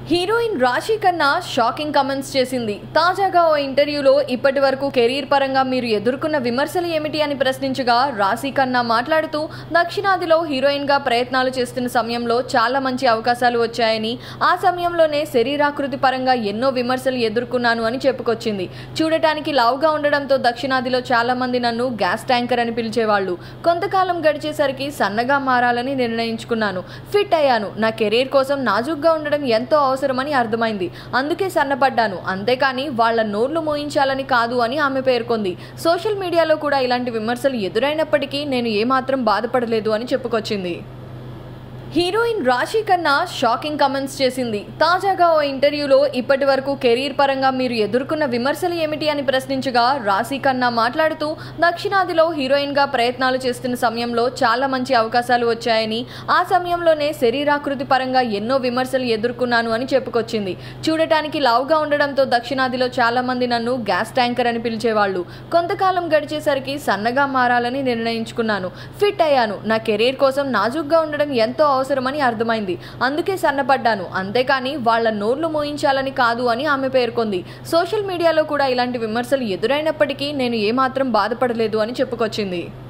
heroine రాశి కన్నా shocking comments చేసింది తాజాగా ఓ ఇంటర్వ్యూలో ఇప్పటి వరకు కెరీర్ పరంగా మీరు ఎదుర్కొన్న విమర్శలు ఏమిటి అని ప్రశ్నించగా రాశి కన్నా మాట్లాడుతూ దక్షిణాదిలో హీరోయిన్ గా ప్రయత్నాలు చేస్తున్న సమయంలో చాలా మంచి అవకాశాలు వచ్చాయని ఆ సమయంలోనే శరీరాకృతి పరంగా ఎన్నో విమర్శలు ఎదుర్కొన్నాను అని చెప్పుకొచ్చింది చూడటానికి లావుగా ఉండడంతో దక్షిణాదిలో చాలా మంది నన్ను గ్యాస్ ట్యాంకర్ అని పిలిచేవాళ్ళు కొంతకాలం గడిచేసరికి సన్నగా మారాలని నిర్ణయించుకున్నాను ఫిట్ అయ్యాను నా కెరీర్ కోసం నాజుగ్గా ఉండడం ఎంతో అవసరమని అర్థమైంది అందుకే సన్నపడ్డాను అంతేకాని వాళ్ళ నోర్లు మోయించాలని కాదు అని ఆమె పేర్కొంది సోషల్ మీడియాలో కూడా ఇలాంటి విమర్శలు ఎదురైనప్పటికీ నేను ఏమాత్రం బాధపడలేదు అని చెప్పుకొచ్చింది హీరోయిన్ రాశి కన్నా షాకింగ్ కమెంట్స్ చేసింది తాజాగా ఓ ఇంటర్వ్యూలో ఇప్పటి వరకు కెరీర్ పరంగా మీరు ఎదుర్కొన్న విమర్శలు ఏమిటి అని ప్రశ్నించగా రాశి కన్నా మాట్లాడుతూ దక్షిణాదిలో హీరోయిన్ గా ప్రయత్నాలు చేస్తున్న సమయంలో చాలా మంచి అవకాశాలు వచ్చాయని ఆ సమయంలోనే శరీరాకృతి పరంగా ఎన్నో విమర్శలు ఎదుర్కొన్నాను అని చెప్పుకొచ్చింది చూడటానికి లావుగా ఉండడంతో దక్షిణాదిలో చాలా మంది నన్ను గ్యాస్ ట్యాంకర్ అని పిలిచేవాళ్ళు కొంతకాలం గడిచేసరికి సన్నగా మారాలని నిర్ణయించుకున్నాను ఫిట్ అయ్యాను నా కెరీర్ కోసం నాజుగ్గా ఉండడం ఎంతో అవసరమని అర్థమైంది అందుకే సన్నపడ్డాను అంతేకాని వాళ్ళ నోర్లు మోయించాలని కాదు అని ఆమె పేర్కొంది సోషల్ మీడియాలో కూడా ఇలాంటి విమర్శలు ఎదురైనప్పటికీ నేను ఏమాత్రం బాధపడలేదు అని చెప్పుకొచ్చింది